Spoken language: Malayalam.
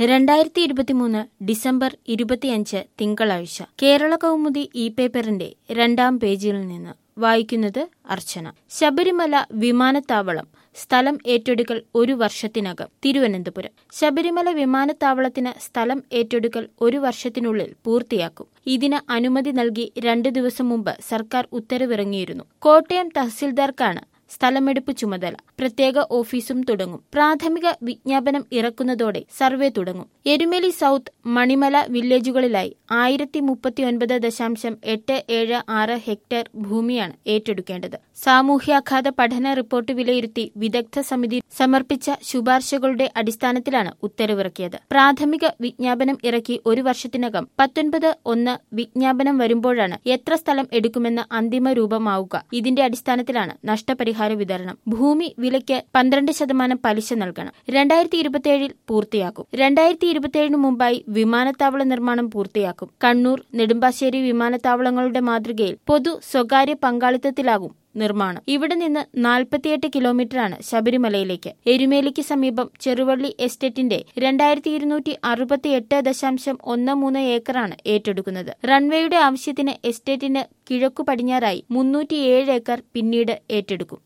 രണ്ടായിരത്തി ഇരുപത്തിമൂന്ന് ഡിസംബർ ഇരുപത്തിയഞ്ച് തിങ്കളാഴ്ച കേരള കൗമുദി ഇ പേപ്പറിന്റെ രണ്ടാം പേജിൽ നിന്ന് വായിക്കുന്നത് അർച്ചന ശബരിമല വിമാനത്താവളം സ്ഥലം ഏറ്റെടുക്കൽ ഒരു വർഷത്തിനകം തിരുവനന്തപുരം ശബരിമല വിമാനത്താവളത്തിന് സ്ഥലം ഏറ്റെടുക്കൽ ഒരു വർഷത്തിനുള്ളിൽ പൂർത്തിയാക്കും ഇതിന് അനുമതി നൽകി രണ്ടു ദിവസം മുമ്പ് സർക്കാർ ഉത്തരവിറങ്ങിയിരുന്നു കോട്ടയം തഹസിൽദാർക്കാണ് സ്ഥലമെടുപ്പ് ചുമതല പ്രത്യേക ഓഫീസും തുടങ്ങും പ്രാഥമിക വിജ്ഞാപനം ഇറക്കുന്നതോടെ സർവേ തുടങ്ങും എരുമേലി സൌത്ത് മണിമല വില്ലേജുകളിലായി ആയിരത്തി മുപ്പത്തിയൊൻപത് ദശാംശം എട്ട് ഏഴ് ആറ് ഹെക്ടർ ഭൂമിയാണ് ഏറ്റെടുക്കേണ്ടത് സാമൂഹ്യാഘാത പഠന റിപ്പോർട്ട് വിലയിരുത്തി വിദഗ്ധ സമിതി സമർപ്പിച്ച ശുപാർശകളുടെ അടിസ്ഥാനത്തിലാണ് ഉത്തരവിറക്കിയത് പ്രാഥമിക വിജ്ഞാപനം ഇറക്കി ഒരു വർഷത്തിനകം പത്തൊൻപത് ഒന്ന് വിജ്ഞാപനം വരുമ്പോഴാണ് എത്ര സ്ഥലം എടുക്കുമെന്ന് അന്തിമ രൂപമാവുക ഇതിന്റെ അടിസ്ഥാനത്തിലാണ് നഷ്ടപരിഹാര വിതരണം ഭൂമി വിലയ്ക്ക് പന്ത്രണ്ട് ശതമാനം പലിശ നൽകണം രണ്ടായിരത്തി ഇരുപത്തിയേഴിൽ പൂർത്തിയാക്കും രണ്ടായിരത്തി ഇരുപത്തിയേഴിന് മുമ്പായി വിമാനത്താവള നിർമ്മാണം പൂർത്തിയാക്കും കണ്ണൂർ നെടുമ്പാശ്ശേരി വിമാനത്താവളങ്ങളുടെ മാതൃകയിൽ പൊതു സ്വകാര്യ പങ്കാളിത്തത്തിലാകും നിർമ്മാണം ഇവിടെ നിന്ന് നാൽപ്പത്തിയെട്ട് കിലോമീറ്ററാണ് ശബരിമലയിലേക്ക് എരുമേലിക്ക് സമീപം ചെറുവള്ളി എസ്റ്റേറ്റിന്റെ രണ്ടായിരത്തി ഇരുന്നൂറ്റി അറുപത്തിയെട്ട് ദശാംശം ഒന്ന് മൂന്ന് ഏക്കറാണ് ഏറ്റെടുക്കുന്നത് റൺവേയുടെ ആവശ്യത്തിന് എസ്റ്റേറ്റിന് കിഴക്കു പടിഞ്ഞാറായി മുന്നൂറ്റിയേഴ് ഏക്കർ പിന്നീട് ഏറ്റെടുക്കും